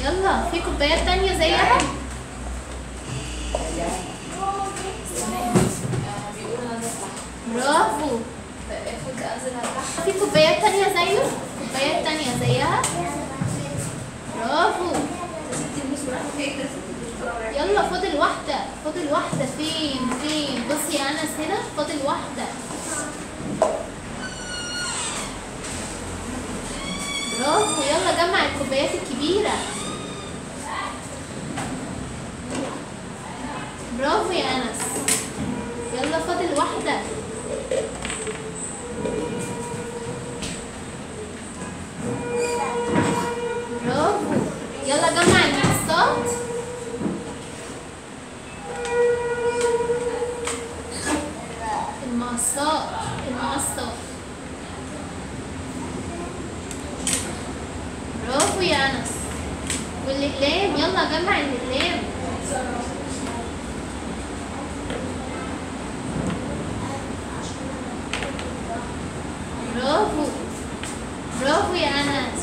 يلا في كوبايات تانية زيها برافو في كوبايات تانية زيه كوبايات تانية زيها برافو يلا فاضل واحدة فاضل واحدة فين فين بصي يا أنس هنا فاضل واحدة برافو يلا جمع الكوبايات الكبيرة برافو يا أنس يلا فاضل واحدة برافو يلا جمع المقصات المقصات المقصات برافو يا أنس والأقلام يلا جمع الأقلام برافو برافو يا أنس